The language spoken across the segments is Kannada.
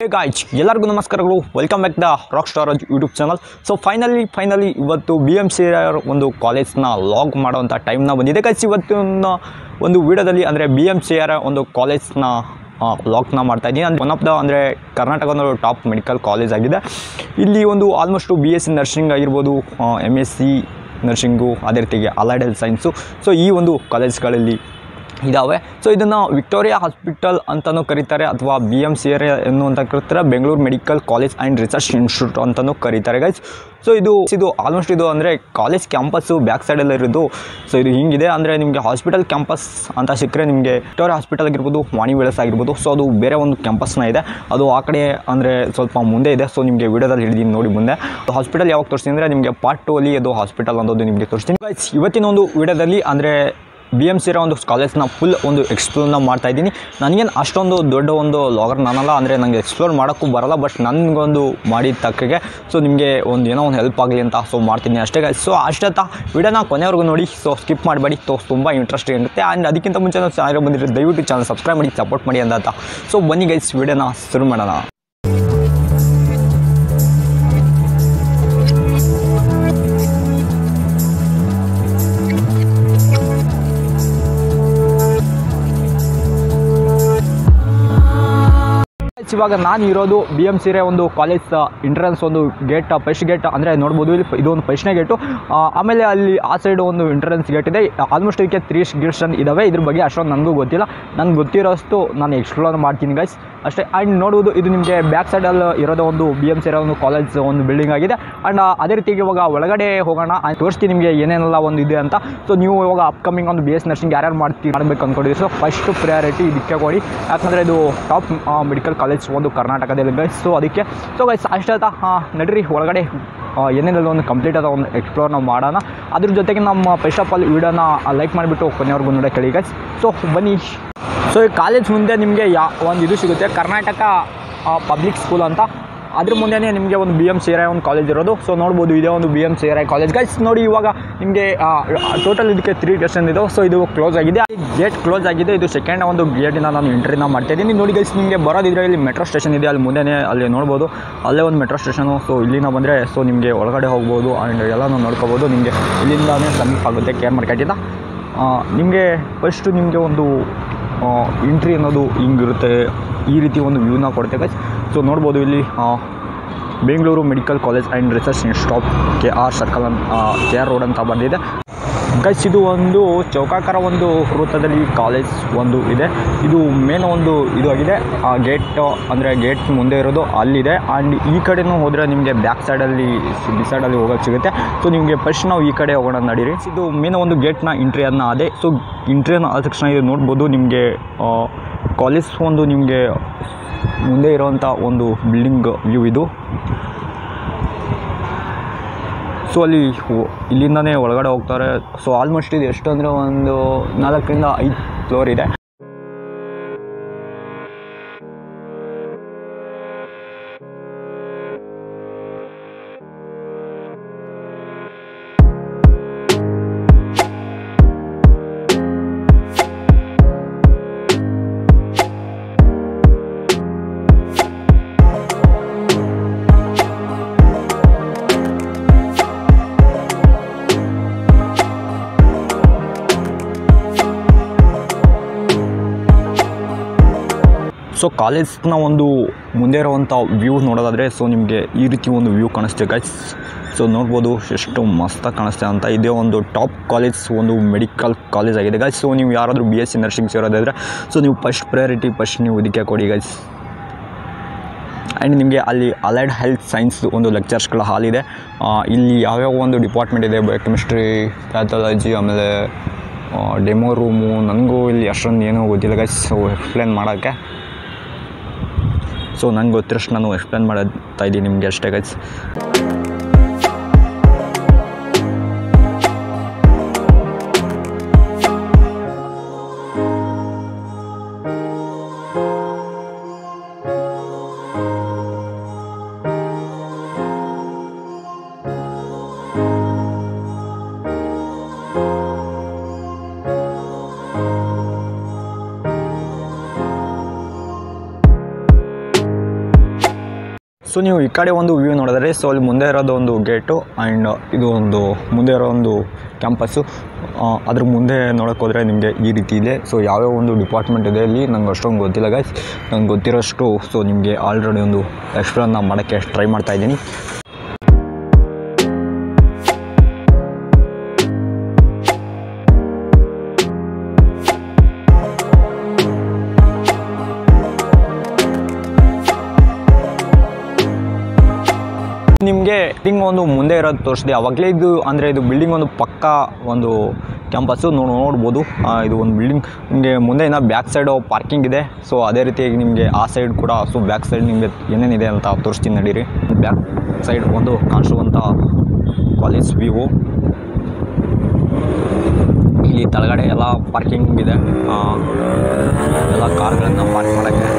ಗಾಯ್ಸ್ ಎಲ್ಲರಿಗೂ ನಮಸ್ಕಾರಗಳು welcome back the rock star YouTube channel so finally finally ಇವತ್ತು ಬಿ ಎಮ್ ಸಿ ಒಂದು ಕಾಲೇಜ್ನ ಲಾಗ್ ಮಾಡೋವಂಥ ಟೈಮ್ನ ಬಂದಿದೆ ಗೈಸ್ ಇವತ್ತಿನ ಒಂದು ವಿಡಿಯೋದಲ್ಲಿ ಅಂದರೆ ಬಿ ಎಮ್ ಸಿ ಆರ್ ಒಂದು ಕಾಲೇಜ್ನ ಲಾಕ್ನ ಮಾಡ್ತಾ ಇದ್ದೀನಿ ಅಂದರೆ ಒನ್ ಆಫ್ ದ ಅಂದರೆ ಕರ್ನಾಟಕ ಒಂದು ಟಾಪ್ ಮೆಡಿಕಲ್ ಕಾಲೇಜ್ ಆಗಿದೆ ಇಲ್ಲಿ ಒಂದು almost B S C nursing ಆಗಿರ್ಬೋದು ಎಮ್ ಎಸ್ ಸಿ ನರ್ಸಿಂಗು ಅದೇ ರೀತಿಗೆ ಅಲೈಡ್ ಹೆಲ್ತ್ ಸೈನ್ಸು ಸೊ ಈ ಒಂದು ಕಾಲೇಜ್ಗಳಲ್ಲಿ ಇದ್ದಾವೆ ಸೊ ಇದನ್ನು ವಿಕ್ಟೋರಿಯಾ ಹಾಸ್ಪಿಟಲ್ ಅಂತಲೂ ಕರೀತಾರೆ ಅಥವಾ ಬಿ ಎಮ್ ಸಿ ಆರ್ ಎನ್ನುವಂತ ಕರೀತಾರೆ Bengaluru medical college and research institute ಅಂತಲೂ ಕರೀತಾರೆ ಗೈಸ್ ಸೊ ಇದು ಇದು ಆಲ್ಮೋಸ್ಟ್ ಇದು ಅಂದರೆ ಕಾಲೇಜ್ ಕ್ಯಾಂಪಸ್ಸು ಬ್ಯಾಕ್ ಸೈಡಲ್ಲಿ ಇರೋದು ಸೊ ಇದು ಹಿಂಗಿದೆ ಅಂದರೆ ನಿಮಗೆ ಹಾಸ್ಪಿಟಲ್ ಕ್ಯಾಂಪಸ್ ಅಂತ ಸಿಕ್ಕರೆ ನಿಮಗೆ ವಿಕ್ಟೋರಿಯಾ ಹಾಸ್ಪಿಟಲ್ ಆಗಿರ್ಬೋದು ವಾಣಿ ವಿಳಾಸ ಆಗಿರ್ಬೋದು ಸೊ ಅದು ಬೇರೆ ಒಂದು ಕ್ಯಾಂಪಸ್ನ ಇದೆ ಅದು ಆ ಕಡೆ ಅಂದರೆ ಸ್ವಲ್ಪ ಮುಂದೆ ಇದೆ ಸೊ ನಿಮಗೆ ವಿಡಿಯೋದಲ್ಲಿ ಹಿಡಿದೀನಿ ನೋಡಿ ಮುಂದೆ ಹಾಸ್ಪಿಟಲ್ ಯಾವಾಗ ತೋರಿಸ್ತೀನಿ ಅಂದರೆ ನಿಮಗೆ ಪಾರ್ಟ್ ಟು ಅಲ್ಲಿ ಅದು ಹಾಸ್ಪಿಟಲ್ ಅನ್ನೋದು ನಿಮಗೆ ತೋರಿಸ್ತೀನಿ ಗೈಸ್ ಇವತ್ತಿನ ಒಂದು ವಿಡಿಯೋದಲ್ಲಿ ಅಂದರೆ ಬಿ ಎಮ್ ಸಿರೋ ಒಂದು ಕಾಲೇಜ್ನ ಫುಲ್ ಒಂದು ಎಕ್ಸ್ಪ್ಲೋರ್ನ ಮಾಡ್ತಾ ಇದ್ದೀನಿ ನನಗೇನು ಅಷ್ಟೊಂದು ದೊಡ್ಡ ಒಂದು ಲಾಗರ್ ನಾನಲ್ಲ ಅಂದರೆ ನನಗೆ ಎಕ್ಸ್ಪ್ಲೋರ್ ಮಾಡೋಕ್ಕೂ ಬರಲ್ಲ ಬಟ್ ನನಗೊಂದು ಮಾಡಿದ ತಕ್ಕಗೆ ಸೊ ನಿಮಗೆ ಒಂದು ಏನೋ ಒಂದು ಹೆಲ್ಪ್ ಆಗಲಿ ಅಂತ ಸೊ ಮಾಡ್ತೀನಿ ಅಷ್ಟೇ ಸೊ ಅಷ್ಟೇ ವಿಡಿಯೋನ ಕೊನೆವರೆಗೂ ನೋಡಿ ಸೊ ಸ್ಕಿಪ್ ಮಾಡಬೇಡಿ ಸೊ ತುಂಬ ಇಂಟ್ರೆಸ್ಟಿಂಗ್ ಇರುತ್ತೆ ಆ್ಯಂಡ್ ಅದಕ್ಕಿಂತ ಮುಂಚೆ ನಾವು ಚಾನಲ್ ಬಂದಿದ್ರೆ ದಯವಿಟ್ಟು ಚಾನಲ್ ಸಬ್ಸ್ಕ್ರೈಬ್ ಮಾಡಿ ಸಪೋರ್ಟ್ ಮಾಡಿ ಅಂತ ಸೊ ಬನ್ನಿ ಗೈಸ್ ವಿಡಿಯೋನ ಶುರು ಮಾಡೋಣ Guys, ಇವಾಗ ನಾನು ಇರೋದು ಬಿ ಎಮ್ ಸಿರೆ ಒಂದು ಕಾಲೇಜ್ ಎಂಟ್ರೆನ್ಸ್ ಒಂದು ಗೇಟ್ ಫಸ್ಟ್ ಗೇಟ್ ಅಂದರೆ ನೋಡ್ಬೋದು ಇಲ್ಲಿ ಇದು ಒಂದು ಫಸ್ಟ್ನೇ ಗೇಟು ಆಮೇಲೆ ಅಲ್ಲಿ ಆ ಸೈಡ್ ಒಂದು ಎಂಟ್ರೆನ್ಸ್ ಗೇಟ್ ಇದೆ ಆಲ್ಮೋಸ್ಟ್ ಇದಕ್ಕೆ ತ್ರೀ ಗೇಟ್ಸ್ ಇದಾವೆ ಇದ್ರ ಬಗ್ಗೆ ಅಷ್ಟೊಂದು ನನಗೂ ಗೊತ್ತಿಲ್ಲ ನನಗೆ ಗೊತ್ತಿರೋಷ್ಟು ನಾನು ಎಕ್ಸ್ಪ್ಲೋರ್ ಮಾಡ್ತೀನಿ ಗೈಸ್ ಅಷ್ಟೇ ಆ್ಯಂಡ್ ನೋಡುವುದು ಇದು ನಿಮಗೆ ಬ್ಯಾಕ್ ಸೈಡಲ್ಲಿ ಇರೋದು ಒಂದು ಬಿ ಎಮ್ ಸಿರೋ ಒಂದು ಕಾಲೇಜ್ ಒಂದು ಬಿಲ್ಡಿಂಗ್ ಆಗಿದೆ ಆ್ಯಂಡ್ ಅದೇ ರೀತಿ ಇವಾಗ ಒಳಗಡೆ ಹೋಗೋಣ and ತೋರಿಸ್ತೀನಿ ನಿಮಗೆ ಏನೇನೆಲ್ಲ ಒಂದು ಇದೆ ಅಂತ ಸೊ ನೀವು ಇವಾಗ ಅಪ್ಕಮಿಂಗ್ ಒಂದು ಬಿ ಎಸ್ ನರ್ಸಿಂಗ್ ಯಾರ್ಯಾರು ಮಾಡ್ತೀವಿ ಮಾಡಬೇಕು ಅಂದ್ಕೊಂಡಿದ್ದೀವಿ ಸೊ ಫಸ್ಟ್ ಪ್ರಿಯಾರಿಟಿ ಇದಕ್ಕೆ ಕೊಡಿ ಯಾಕಂದರೆ ಇದು ಟಾಪ್ ಮೆಡಿಕಲ್ ಕಾಲೇಜ್ ಒಂದು ಕರ್ನಾಟಕದಲ್ಲಿ ಗೈಸ್ ಸೊ ಅದಕ್ಕೆ ಸೊ ಗೈಸ್ ಅಷ್ಟೇ ನಡ್ರಿ ಒಳಗಡೆ ಆ, ಏನೇನೆಲ್ಲ ಒಂದು ಕಂಪ್ಲೀಟ್ ಆದ ಒಂದು ಎಕ್ಸ್ಪ್ಲೋರ್ ನಾವು ಮಾಡೋಣ ಅದ್ರ ಜೊತೆಗೆ ನಮ್ಮ ಫಸ್ಟ್ ಆಫ್ ಆಲ್ ವಿಡಿಯೋನ ಲೈಕ್ ಮಾಡಿಬಿಟ್ಟು ಕೊನೆವರೆಗೂ ನೋಡೋ ಕೇಳಿ ಗೈಸ್ ಸೊ ಬನ್ನಿ ಸೊ ಈ ಕಾಲೇಜ್ ಮುಂದೆ ನಿಮಗೆ ಯಾ ಒಂದು ಇದು ಸಿಗುತ್ತೆ ಕರ್ನಾಟಕ ಪಬ್ಲಿಕ್ ಸ್ಕೂಲ್ ಅಂತ ಅದ್ರ ಮುಂದೆನೇ ನಿಮಗೆ ಒಂದು B M C R I ಒಂದು ಕಾಲೇಜ್ ಇರೋದು ಸೊ ನೋಡ್ಬೋದು ಇದೇ ಒಂದು B M C R I college guys ನೋಡಿ ಇವಾಗ ನಿಮಗೆ ಟೋಟಲ್ ಇದಕ್ಕೆ ತ್ರೀ ಗೇಟ್ಸ್ ಇದೆ ಸೊ ಇದು ಕ್ಲೋಸ್ ಆಗಿದೆ ಗೇಟ್ ಕ್ಲೋಸ್ ಆಗಿದೆ ಇದು ಸೆಕೆಂಡ್ ಒಂದು ಗೇಟಿಂದ ನಾನು ಎಂಟ್ರಿನ ಮಾಡ್ತಾ ಇದ್ದೀನಿ ನೋಡಿ ಗೈಸ್ ನಿಮಗೆ ಬರೋದಿದ್ರೆ ಇಲ್ಲಿ ಮೆಟ್ರೋ ಸ್ಟೇಷನ್ ಇದೆ ಅಲ್ಲಿ ಮುಂದೆನೇ ಅಲ್ಲಿ ನೋಡ್ಬೋದು ಅಲ್ಲೇ ಒಂದು ಮೆಟ್ರೋ ಸ್ಟೇಷನು ಸೊ ಇಲ್ಲಿಂದ ಬಂದರೆ ಸೊ ನಿಮಗೆ ಒಳಗಡೆ ಹೋಗ್ಬೋದು ಆ್ಯಂಡ್ ಎಲ್ಲನೂ ನೋಡ್ಕೋಬೋದು ನಿಮಗೆ ಇಲ್ಲಿಂದಾನೇ ಸಮೀಪ ಆಗುತ್ತೆ ಕೇರ್ ಮಾರ್ಕೆಟಿಂದ ನಿಮಗೆ ಫಸ್ಟು ನಿಮಗೆ ಒಂದು ಎಂಟ್ರಿ ಅನ್ನೋದು ಹಿಂಗಿರುತ್ತೆ ಈ ರೀತಿ ಒಂದು ವ್ಯೂನ ಕೊಡುತ್ತೆ ಗೈಸ್ ಸೊ ನೋಡ್ಬೋದು ಇಲ್ಲಿ ಆ, Bengaluru medical college and research institute K R circle ಅಂತ ಕೆ ಆರ್ ರೋಡ್ ಅಂತ ಬಂದಿದೆ ಗೈಸ್ ಇದು ಒಂದು ಚೌಕಾಕಾರ ಒಂದು ವೃತ್ತದಲ್ಲಿ ಕಾಲೇಜ್ ಒಂದು ಇದೆ ಇದು ಮೇನ್ ಒಂದು ಇದು ಆಗಿದೆ ಆ ಗೇಟ್ ಅಂದರೆ ಗೇಟ್ ಮುಂದೆ ಇರೋದು ಅಲ್ಲಿದೆ ಆ್ಯಂಡ್ ಈ ಕಡೆನೂ ಹೋದರೆ ನಿಮಗೆ ಬ್ಯಾಕ್ ಸೈಡಲ್ಲಿ ಬಿ ಸೈಡಲ್ಲಿ ಹೋಗೋಕ್ಕೆ ಸಿಗುತ್ತೆ ಸೊ ನಿಮಗೆ ಫಸ್ಟ್ ನಾವು ಈ ಕಡೆ ಹೋಗೋಣ ನಡೀರಿ ಇದು ಮೇನ್ ಒಂದು ಗೇಟ್ನ ಎಂಟ್ರಿ ಅದನ್ನ ಅದೇ ಸೊ ಎಂಟ್ರಿಯನ್ನು ಆದ ತಕ್ಷಣ ಇದು ನೋಡ್ಬೋದು ನಿಮಗೆ ಕಾಲೇಜ್ ಒಂದು ನಿಮಗೆ ಮುಂದೆ ಇರೋವಂಥ ಒಂದು ಬಿಲ್ಡಿಂಗ್ ವ್ಯೂ ಇದು ಸೊ ಅಲ್ಲಿ ಹೋ- ಇಲ್ಲಿಂದನೇ ಒಳಗಡೆ ಹೋಗ್ತಾರೆ ಸೊ ಆಲ್ಮೋಸ್ಟ್ ಇದು ಎಷ್ಟು ಅಂದರೆ ಒಂದು ನಾಲ್ಕರಿಂದ ಐದು ಫ್ಲೋರ್ ಇದೆ ಸೊ ಕಾಲೇಜ್ನ ಒಂದು ಮುಂದೆ ಇರುವಂಥ ವ್ಯೂ ನೋಡೋದಾದರೆ ಸೊ ನಿಮಗೆ ಈ ರೀತಿ ಒಂದು ವ್ಯೂ ಕಾಣಿಸ್ತೆ ಗೈಸ್ ಸೊ ನೋಡ್ಬೋದು ಎಷ್ಟು ಮಸ್ತಾಗಿ ಕಾಣಿಸ್ತೆ ಅಂತ ಇದೇ ಒಂದು ಟಾಪ್ ಕಾಲೇಜ್ ಒಂದು ಮೆಡಿಕಲ್ ಕಾಲೇಜ್ ಆಗಿದೆ ಗೈಸ್ ಸೊ ನೀವು ಯಾರಾದರೂ ಬಿ ಎಸ್ ಸಿ ನರ್ಸಿಂಗ್ ಸೇರೋದಾದರೆ ಸೊ ನೀವು ಫಸ್ಟ್ ಪ್ರಯಾರಿಟಿ ಫಸ್ಟ್ ನೀವು ಇದಕ್ಕೆ ಕೊಡಿ ಗೈಸ್ ಆ್ಯಂಡ್ ನಿಮಗೆ ಅಲ್ಲಿ ಅಲೈಡ್ ಹೆಲ್ತ್ ಸೈನ್ಸ್ ಒಂದು ಲೆಕ್ಚರ್ಸ್ಗಳ ಹಾಲ್ ಇದೆ ಆ, ಇಲ್ಲಿ ಯಾವ್ಯಾವ ಒಂದು ಡಿಪಾರ್ಟ್ಮೆಂಟ್ ಇದೆ ಬಯೋಕೆಮಿಸ್ಟ್ರಿ ಪ್ಯಾಥಾಲಜಿ ಆಮೇಲೆ ಡೆಮೋ ರೂಮು ನನಗೂ ಇಲ್ಲಿ ಅಷ್ಟೊಂದು ಏನೂ ಗೊತ್ತಿಲ್ಲ ಗೈಸ್ ಸೊ ಎಕ್ಸ್ಪ್ಲೇನ್ ಮಾಡೋಕ್ಕೆ ಸೊ ನಂಗೆ ಗೊತ್ತಿರೋಷ್ಟು ನಾನು ಎಕ್ಸ್ಪ್ಲೇನ್ ಮಾಡ್ತಾ ಇದ್ದೀನಿ ನಿಮಗೆ ಅಷ್ಟೇ ಗೈಸ್ ಸೊ ನೀವು ಈ ಕಡೆ ಒಂದು ವ್ಯೂ ನೋಡಿದ್ರೆ ಸೊ ಅಲ್ಲಿ ಮುಂದೆ ಇರೋದು ಒಂದು ಗೇಟು ಆ್ಯಂಡ್ ಇದು ಒಂದು ಮುಂದೆ ಇರೋ ಒಂದು ಕ್ಯಾಂಪಸ್ಸು ಅದ್ರ ಮುಂದೆ ನೋಡೋಕೆ ಹೋದರೆ ನಿಮಗೆ ಈ ರೀತಿ ಇದೆ ಸೊ ಯಾವ್ಯಾವ ಒಂದು ಡಿಪಾರ್ಟ್ಮೆಂಟ್ ಇದೆ ಇಲ್ಲಿ ನಂಗೆ ಅಷ್ಟೊಂದು ಗೊತ್ತಿಲ್ಲ ಗೈಸ್ ನಂಗೆ ಗೊತ್ತಿರೋಷ್ಟು ಸೊ ನಿಮಗೆ ಆಲ್ರೆಡಿ ಒಂದು ಎಕ್ಸ್ಪ್ಲೇನ್ ಮಾಡೋಕ್ಕೆ ಟ್ರೈ ಮಾಡ್ತಾ ಇದ್ದೀನಿ ನಿಮಗೆ ಬಿಲ್ಡಿಂಗ್ ಒಂದು ಮುಂದೆ ಇರೋದು ತೋರಿಸಿದೆ ಅವಾಗಲೇ ಇದು ಅಂದರೆ ಇದು ಬಿಲ್ಡಿಂಗ್ ಒಂದು ಪಕ್ಕ ಒಂದು ಕ್ಯಾಂಪಸ್ಸು ನೋ ನೋಡ್ಬೋದು ಆ, ಇದು ಒಂದು ಬಿಲ್ಡಿಂಗ್ ನಿಮಗೆ ಮುಂದೆ ಇನ್ನೂ ಬ್ಯಾಕ್ ಸೈಡು ಪಾರ್ಕಿಂಗ್ ಇದೆ ಸೊ ಅದೇ ರೀತಿಯಾಗಿ ನಿಮಗೆ ಆ ಸೈಡ್ ಕೂಡ ಸೊ ಬ್ಯಾಕ್ ಸೈಡ್ ನಿಮಗೆ ಏನೇನಿದೆ ಅಂತ ತೋರಿಸ್ತೀನಿ ನಡೀರಿ ಬ್ಯಾಕ್ ಸೈಡ್ ಒಂದು ಕಾಣಿಸುವಂಥ ಕಾಲೇಜ್ ವ್ಯೂ ಇಲ್ಲಿ ಕೆಳಗಡೆ ಎಲ್ಲ ಪಾರ್ಕಿಂಗ್ ಇದೆ ಆ, ಎಲ್ಲ ಕಾರ್ಗಳನ್ನು ಪಾರ್ಕ್ ಮಾಡೋಕ್ಕೆ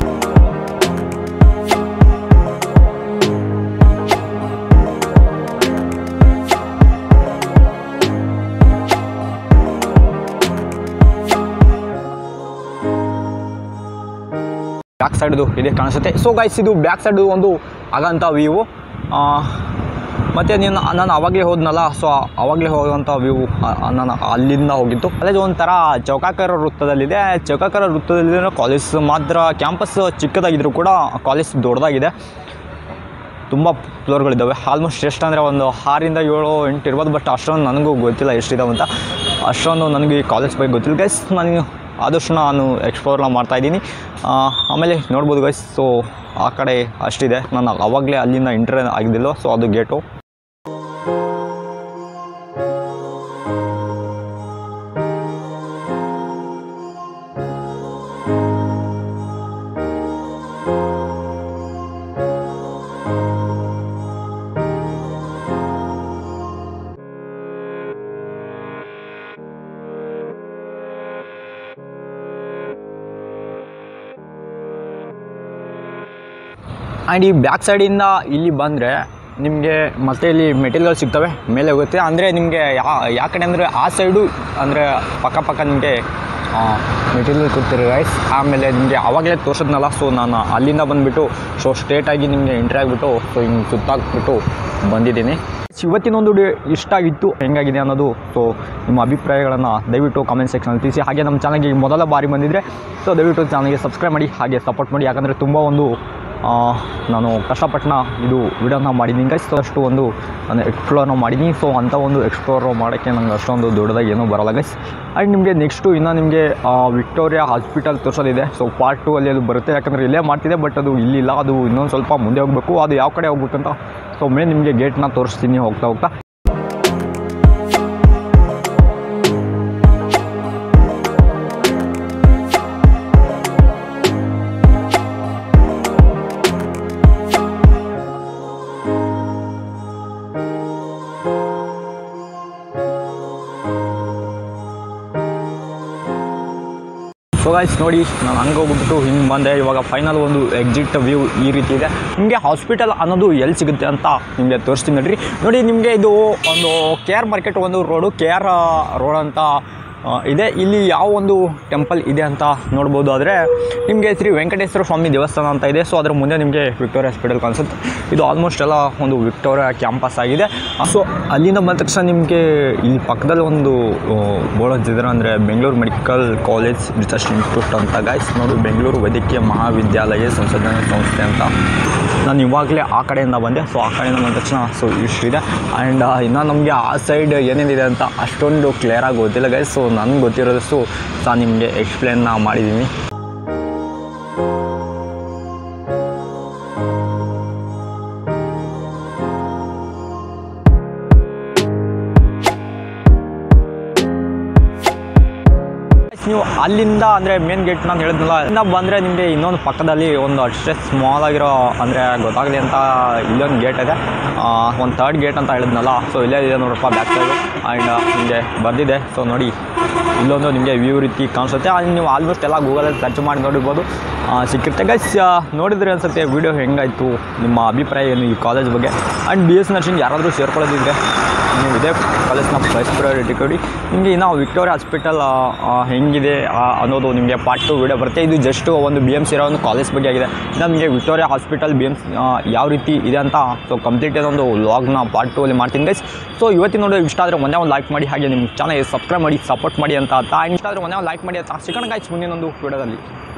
ಬ್ಯಾಕ್ ಸೈಡ್ದು ಇದೆ ಕಾಣಿಸುತ್ತೆ ಸೊ ಗೈಸ್ ಇದು ಬ್ಯಾಕ್ ಸೈಡ್ ಒಂದು ಆಗಂಥ ವ್ಯೂ ಮತ್ತು ನೀನು ನಾನು ಅವಾಗಲೇ ಹೋದ್ನಲ್ಲ ಸೊ ಅವಾಗಲೇ ಹೋಗುವಂಥ ವ್ಯೂ ನಾನು ಅಲ್ಲಿಂದ ಹೋಗಿತ್ತು ಕಾಲೇಜ್ ಒಂಥರ ಚೌಕಾಕರ ವೃತ್ತದಲ್ಲಿದೆ ಚೌಕಾಕರ ವೃತ್ತದಲ್ಲಿರೋ ಕಾಲೇಜ್ ಮಾತ್ರ ಕ್ಯಾಂಪಸ್ ಚಿಕ್ಕದಾಗಿದ್ರು ಕೂಡ ಕಾಲೇಜ್ ದೊಡ್ಡದಾಗಿದೆ ತುಂಬ ಫ್ಲೋರ್ಗಳಿದ್ದಾವೆ ಆಲ್ಮೋಸ್ಟ್ ಎಷ್ಟು ಅಂದರೆ ಒಂದು ಆರಿಂದ ಏಳು ಎಂಟು ಇರ್ಬೋದು ಬಟ್ ಅಷ್ಟೊಂದು ನನಗೂ ಗೊತ್ತಿಲ್ಲ ಎಷ್ಟಿದಾವೆ ಅಂತ ಅಷ್ಟೊಂದು ನನಗೆ ಈ ಕಾಲೇಜ್ ಬಗ್ಗೆ ಗೊತ್ತಿಲ್ಲ ಗೈಸ್ ನನಗೆ ಆದಷ್ಟು ನಾನು ಎಕ್ಸ್ಪ್ಲೋರ್ನ ಮಾಡ್ತಾಯಿದ್ದೀನಿ ಆಮೇಲೆ ನೋಡ್ಬೋದು ಗೈಸ್ ಸೊ ಆ ಕಡೆ ಅಷ್ಟಿದೆ ನಾನು ಅವಾಗಲೇ ಅಲ್ಲಿಂದ ಎಂಟ್ರ್ ಆಗಿದ್ದಿಲ್ಲ ಸೊ ಅದು ಗೇಟು ಆ್ಯಂಡ್ ಈ ಬ್ಯಾಕ್ ಸೈಡಿಂದ ಇಲ್ಲಿ ಬಂದರೆ ನಿಮಗೆ ಮತ್ತೆ ಇಲ್ಲಿ ಮೆಟೀರಿಯಲ್ ಸಿಗ್ತವೆ ಮೇಲೆ ಹೋಗುತ್ತೆ ಅಂದರೆ ನಿಮಗೆ ಯಾ ಯಾವ ಕಡೆ ಅಂದರೆ ಆ ಸೈಡು ಅಂದರೆ ಪಕ್ಕ ಪಕ್ಕ ನಿಮಗೆ ಮೆಟೀರಿಯಲ್ ಕೊಡ್ತೀರಿ ರೈಸ್ ಆಮೇಲೆ ನಿಮಗೆ ಆವಾಗಲೇ ತೋರಿಸಿದ್ನಲ್ಲ ಸೊ ನಾನು ಅಲ್ಲಿಂದ ಬಂದುಬಿಟ್ಟು ಸೊ ಸ್ಟ್ರೇಟಾಗಿ ನಿಮಗೆ ಎಂಟ್ರಿ ಆಗಿಬಿಟ್ಟು ಸೊ ಹಿಂಗೆ ಸುತ್ತಾಕ್ಬಿಟ್ಟು ಬಂದಿದ್ದೀನಿ ಇವತ್ತಿನ ಒಂದು ಡೇ ಇಷ್ಟ ಆಗಿತ್ತು ಹೆಂಗಾಗಿದೆ ಅನ್ನೋದು ಸೊ ನಿಮ್ಮ ಅಭಿಪ್ರಾಯಗಳನ್ನು ದಯವಿಟ್ಟು ಕಾಮೆಂಟ್ ಸೆಕ್ಷನಲ್ಲಿ ತಿಳಿಸಿ ಹಾಗೆ ನಮ್ಮ ಚಾನಲ್ಗೆ ಮೊದಲ ಬಾರಿ ಬಂದಿದ್ದರೆ ಸೊ ದಯವಿಟ್ಟು ಚಾನಲ್ಗೆ ಸಬ್ಸ್ಕ್ರೈಬ್ ಮಾಡಿ ಹಾಗೆ ಸಪೋರ್ಟ್ ಮಾಡಿ ಯಾಕಂದರೆ ತುಂಬ ಒಂದು ಆ, ನಾನು ಕಷ್ಟಪಟ್ಟನ ಇದು ವಿಡಿಯೋನ ಮಾಡಿದ್ದೀನಿ ಗೈಸ್ ಸೊ ಅಷ್ಟು ಒಂದು ನಾನು ಎಕ್ಸ್ಪ್ಲೋರ್ನ ಮಾಡಿದ್ದೀನಿ ಸೊ ಅಂಥ ಒಂದು ಎಕ್ಸ್ಪ್ಲೋರ್ ಮಾಡೋಕ್ಕೆ ನಂಗೆ ಅಷ್ಟೊಂದು ದೊಡ್ಡದಾಗಿ ಏನೂ ಬರೋಲ್ಲ ಗೈಸ್ ಆ್ಯಂಡ್ ನಿಮಗೆ ನೆಕ್ಸ್ಟು ಇನ್ನು ನಿಮಗೆ ವಿಕ್ಟೋರಿಯಾ ಹಾಸ್ಪಿಟಲ್ ತೋರಿಸೋದಿದೆ ಸೊ ಪಾರ್ಟ್ ಟು ಅಲ್ಲಿ ಅದು ಬರುತ್ತೆ ಯಾಕಂದರೆ ಇಲ್ಲೇ ಮಾಡ್ತಿದೆ ಬಟ್ ಅದು ಇಲ್ಲಿಲ್ಲ ಅದು ಇನ್ನೊಂದು ಸ್ವಲ್ಪ ಮುಂದೆ ಹೋಗಬೇಕು ಅದು ಯಾವ ಕಡೆ ಹೋಗ್ಬೇಕಂತ ಸೊ ಮೇಲೆ ನಿಮಗೆ ಗೇಟ್ನ ತೋರಿಸ್ತೀನಿ ಹೋಗ್ತಾ ಹೋಗ್ತಾ ಸೊ ಗೈಸ್ ನೋಡಿ ನಾನು ಹಂಗೆ ಹೋಗ್ಬಿಟ್ಟು ಹಿಂಗೆ ಬಂದೆ ಇವಾಗ ಫೈನಲ್ ಒಂದು ಎಕ್ಸಿಟ್ ವ್ಯೂ ಈ ರೀತಿ ಇದೆ ನಿಮಗೆ ಹಾಸ್ಪಿಟಲ್ ಅನ್ನೋದು ಎಲ್ಲಿ ಸಿಗುತ್ತೆ ಅಂತ ನಿಮಗೆ ತೋರಿಸ್ತೀನಿ ನೋಡ್ರಿ ನೋಡಿ ನಿಮಗೆ ಇದು ಒಂದು ಕೆ ಆರ್ ಮಾರ್ಕೆಟ್ ಒಂದು ರೋಡು ಕೆ ಆರ್ ರೋಡ್ ಅಂತ ಆ, ಇದೆ ಇಲ್ಲಿ ಯಾವ ಒಂದು ಟೆಂಪಲ್ ಇದೆ ಅಂತ ನೋಡ್ಬೋದು ಆದರೆ ನಿಮಗೆ ಶ್ರೀ ವೆಂಕಟೇಶ್ವರ ಸ್ವಾಮಿ ದೇವಸ್ಥಾನ ಅಂತ ಇದೆ ಸೊ ಅದ್ರ ಮುಂದೆ ನಿಮಗೆ ವಿಕ್ಟೋರಿಯಾ ಹಾಸ್ಪಿಟಲ್ ಕಾಣಿಸುತ್ತೆ ಇದು ಆಲ್ಮೋಸ್ಟ್ ಎಲ್ಲ ಒಂದು ವಿಕ್ಟೋರಿಯಾ ಕ್ಯಾಂಪಸ್ ಆಗಿದೆ ಸೊ ಅಲ್ಲಿಂದ ಬಂದ ತಕ್ಷಣ ನಿಮಗೆ ಇಲ್ಲಿ ಪಕ್ಕದಲ್ಲಿ ಒಂದು ಬೋರ್ಡ್ ಹಚ್ಚಿದ್ರೆ ಅಂದರೆ Bengaluru medical college research institute ಅಂತ ಗಾಯ್ಸ್ ನೋಡಿ ಬೆಂಗಳೂರು ವೈದ್ಯಕೀಯ ಮಹಾವಿದ್ಯಾಲಯ ಸಂಶೋಧನಾ ಸಂಸ್ಥೆ ಅಂತ ನಾನು ಇವಾಗಲೇ ಆ ಕಡೆಯಿಂದ ಬಂದೆ ಸೊ ಆ ಕಡೆಯಿಂದ ಬಂದ ತಕ್ಷಣ ಸೊ ಇಷ್ಟಿದೆ ಆ್ಯಂಡ್ ಇನ್ನು ನಮಗೆ ಆ ಸೈಡ್ ಏನೇನಿದೆ ಅಂತ ಅಷ್ಟೊಂದು ಕ್ಲಿಯರಾಗಿ ಗೊತ್ತಿಲ್ಲ ಗೈಸ್ ಸೊ ನನಗೆ ಗೊತ್ತಿರೋದಷ್ಟು ನಾನು ನಿಮಗೆ ಎಕ್ಸ್ಪ್ಲೇನ್ನ ಮಾಡಿದ್ದೀನಿ ನೀವು ಅಲ್ಲಿಂದ ಅಂದರೆ ಮೇನ್ ಗೇಟ್ ನಾನು ಹೇಳಿದ್ನಲ್ಲ ಅಲ್ಲಿಂದ ಬಂದರೆ ನಿಮಗೆ ಇನ್ನೊಂದು ಪಕ್ಕದಲ್ಲಿ ಒಂದು ಅಷ್ಟೇ ಸ್ಮಾಲ್ ಆಗಿರೋ ಅಂದರೆ ಗೊತ್ತಾಗಲಿ ಅಂತ ಇಲ್ಲೊಂದು ಗೇಟ್ ಇದೆ ಒಂದು ಥರ್ಡ್ ಗೇಟ್ ಅಂತ ಹೇಳಿದ್ನಲ್ಲ ಸೊ ಇಲ್ಲೇ ಇದೆ ನೋಡಪ್ಪ ಬ್ಯಾಕ್ ಸೈಡು ಆ್ಯಂಡ್ ನಿಮಗೆ ಬಂದಿದೆ ಸೊ ನೋಡಿ ಇಲ್ಲೊಂದು ನಿಮಗೆ ವ್ಯೂ ರೀತಿ ಕಾಣಿಸುತ್ತೆ ಅಲ್ಲಿ ನೀವು ಆಲ್ಮೋಸ್ಟ್ ಎಲ್ಲ ಗೂಗಲಲ್ಲಿ ಸರ್ಚ್ ಮಾಡಿ ನೋಡಿರ್ಬೋದು ಆ, ಸಿಕ್ಕಿರುತ್ತೆ ಗೈಸ್ ನೋಡಿದ್ರೆ ಅನ್ಸುತ್ತೆ ವೀಡಿಯೋ ಹೆಂಗಾಯಿತು ನಿಮ್ಮ ಅಭಿಪ್ರಾಯ ಏನು ಈ ಕಾಲೇಜ್ ಬಗ್ಗೆ ಆ್ಯಂಡ್ ಬಿ ಎಸ್ ನರ್ಸಿಂಗ್ ಯಾರಾದರೂ ಸೇರ್ಕೊಳ್ಳೋದಿದ್ರೆ ನೀವು ಇದೇ ಕಾಲೇಜ್ನ ಫಸ್ಟ್ ಪ್ರಯಾರಿಟಿ ಕೊಡಿ ನಿಮಗೆ ಇನ್ನು ವಿಕ್ಟೋರಿಯಾ ಹಾಸ್ಪಿಟಲ್ ಹೆಂಗಿದೆ ಆ, ಅನ್ನೋದು ನಿಮಗೆ ಪಾರ್ಟ್ ಟು ವಿಡಿಯೋ ಬರುತ್ತೆ ಇದು ಜಸ್ಟ್ ಒಂದು ಬಿ ಎಮ್ ಸಿ ಇರೋ ಒಂದು ಕಾಲೇಜ್ ಬಗ್ಗೆ ಆಗಿದೆ ಇನ್ನು ನಿಮಗೆ ವಿಕ್ಟೋರಿಯಾ ಹಾಸ್ಪಿಟಲ್ ಬಿ ಎಮ್ ಯಾವ ರೀತಿ ಇದೆ ಅಂತ ಸೊ ಕಂಪ್ಲೀಟ್ ಒಂದು ಲಾಗ್ನ ಪಾರ್ಟ್ ಟು ಅಲ್ಲಿ ಮಾಡ್ತೀನಿ ಗೈಸ್ ಸೊ ಇವತ್ತಿನ ನೋಡಿ ಇಷ್ಟ ಆದರೆ ಒಂದೇ ಒಂದು ಲೈಕ್ ಮಾಡಿ ಹಾಗೆ ನಿಮ್ಮ ಚಾನಲ್ ಸಬ್ಸ್ಕ್ರೈಬ್ ಮಾಡಿ ಸಪೋರ್ಟ್ ಮಾಡಿ ಅಂತ ಆಯ್ತಾ ಇಷ್ಟ ಆದರೆ ಒಂದೇ ಒಂದು ಲೈಕ್ ಮಾಡಿ ಅಂತ ಸಿಗೋಣ ಗೈಸ್ ಮುಂದಿನೊಂದು ವಿಡಿಯೋದಲ್ಲಿ